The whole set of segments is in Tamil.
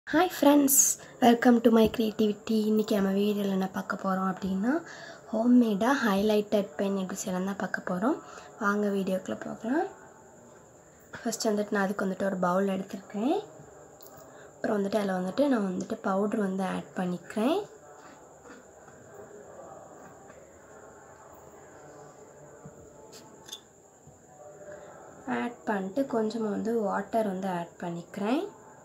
hi friends welcome to my creativity இன்றைக்கி நம்ம வீடியோவில் என்ன பார்க்க போகிறோம் அப்படின்னா ஹோம்மேடாக ஹைலைட்டட் பென் எப்படி செய்யலாம் தான் பார்க்க போகிறோம் வாங்க வீடியோக்குள்ளே பார்க்கலாம் ஃபஸ்ட் வந்துட்டு நான் அதுக்கு வந்துட்டு ஒரு பவுல் எடுத்துருக்கேன் அப்புறம் வந்துட்டு அதில் வந்துட்டு நான் வந்துட்டு பவுட்ரு வந்து ஆட் பண்ணிக்கிறேன் ஆட் பண்ணிட்டு கொஞ்சமாக வந்து வாட்டர் வந்து ஆட் பண்ணிக்கிறேன்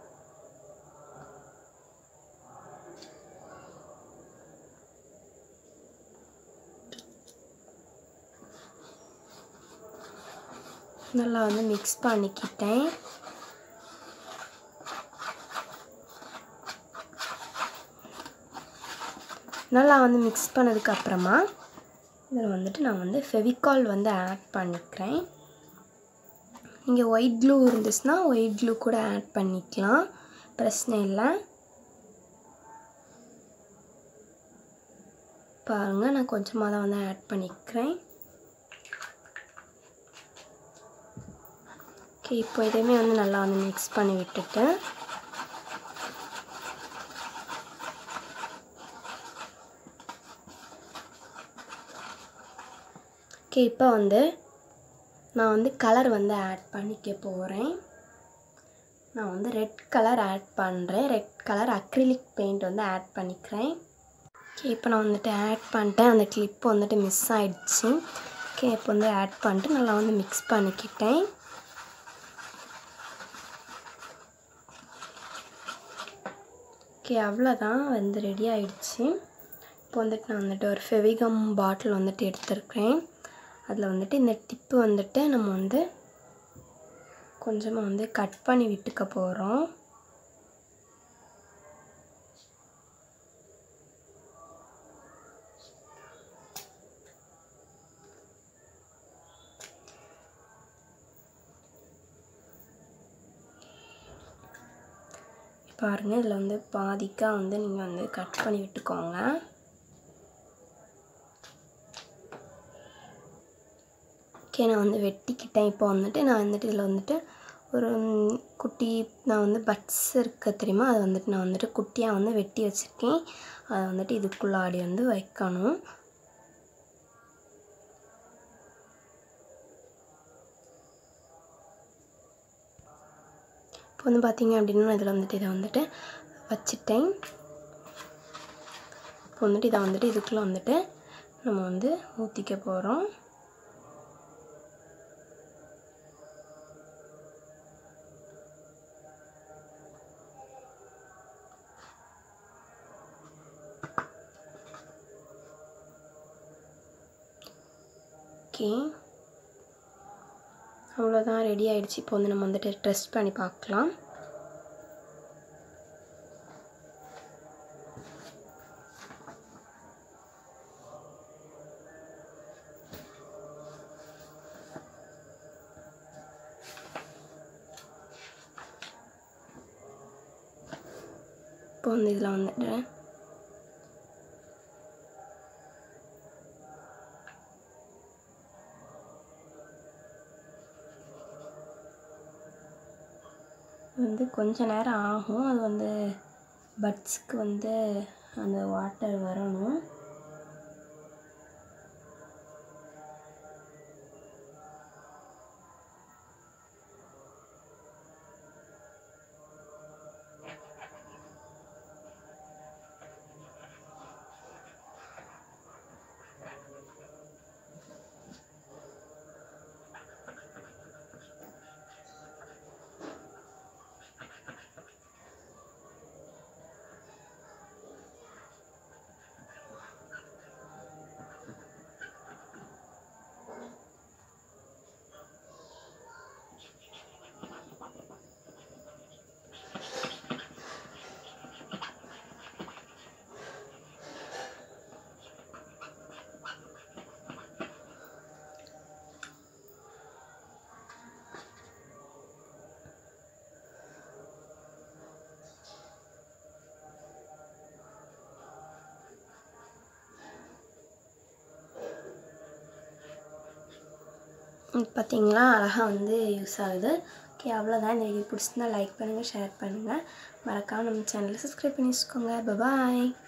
நல்லா வந்து மிக்ஸ் பண்ணிக்கிட்டேன் நல்லா வந்து மிக்ஸ் பண்ணதுக்கு அப்புறமா இதில் வந்துட்டு நான் வந்து ஃபெவிகால் வந்து ஆட் பண்ணிக்கிறேன் இங்கே ஒயிட் க்ளூ இருந்துச்சுன்னா ஒயிட் க்ளூ கூட ஆட் பண்ணிக்கலாம் பிரச்சனை இல்லை பாருங்கள் நான் கொஞ்சமாக தான் வந்து ஆட் பண்ணிக்கிறேன் ஓகே இப்போ இதையுமே வந்து நல்லா வந்து மிக்ஸ் பண்ணி விட்டுட்டு ஓகே இப்போ வந்து நான் வந்து கலர் வந்து ஆட் பண்ணிக்க போகிறேன் நான் வந்து ரெட் கலர் ஆட் பண்ணுறேன் ரெட் கலர் அக்ரிலிக் பெயிண்ட் வந்து ஆட் பண்ணிக்கிறேன் ஓகே இப்போ நான் வந்துட்டு ஆட் பண்ணிட்டேன் அந்த கிளிப் வந்துட்டு மிஸ் ஆகிடுச்சு ஓகே இப்போ வந்து ஆட் பண்ணிட்டு நல்லா வந்து மிக்ஸ் பண்ணிக்கிட்டேன் ஓகே அவ்வளோதான் வந்து ரெடி ஆகிடுச்சு இப்போ வந்துட்டு நான் வந்துட்டு ஒரு ஃபெவிகம் பாட்டில் வந்துட்டு எடுத்துருக்கிறேன் அதில் வந்துட்டு இந்த டிப்பு வந்துட்டு நம்ம வந்து கொஞ்சமாக வந்து கட் பண்ணி விட்டுக்க போகிறோம் பாருங்கள் இதில் வந்து பாதிக்காக வந்து நீங்கள் வந்து கட் பண்ணி விட்டுக்கோங்க ஓகே நான் வந்து வெட்டிக்கிட்டேன் இப்போ வந்துட்டு நான் வந்துட்டு இதில் வந்துட்டு ஒரு குட்டி நான் வந்து பட்ஸ் இருக்க தெரியுமா அதை வந்துட்டு நான் வந்துட்டு குட்டியாக வந்து வெட்டி வச்சுருக்கேன் அதை வந்துட்டு இதுக்குள்ளாடி வந்து வைக்கணும் இப்போ வந்து பார்த்தீங்க அப்படின்னா இதில் வந்துட்டு இதை வந்துட்டு வச்சுட்டேன் இப்போ வந்துட்டு இதை வந்துட்டு இதுக்குள்ளே வந்துட்டு நம்ம வந்து ஊற்றிக்க போகிறோம் ஓகே அவ்வளோதான் ரெடி ஆகிடுச்சு இப்போ வந்து நம்ம வந்துட்டு டெஸ்ட் பண்ணி பார்க்கலாம் இப்போ வந்து இதில் வந்துட்டு வந்து கொஞ்ச நேரம் ஆகும் அது வந்து பட்ஸுக்கு வந்து அந்த வாட்டர் வரணும் பார்த்தீங்களா அழகாக வந்து யூஸ் ஆகுது ஓகே ஓகே அவ்வளோதான் இந்த வீடியோ பிடிச்சிருந்தா லைக் பண்ணுங்கள் ஷேர் பண்ணுங்கள் மறக்காமல் நம்ம சேனலை சப்ஸ்கிரைப் பண்ணி வச்சுக்கோங்க பாய்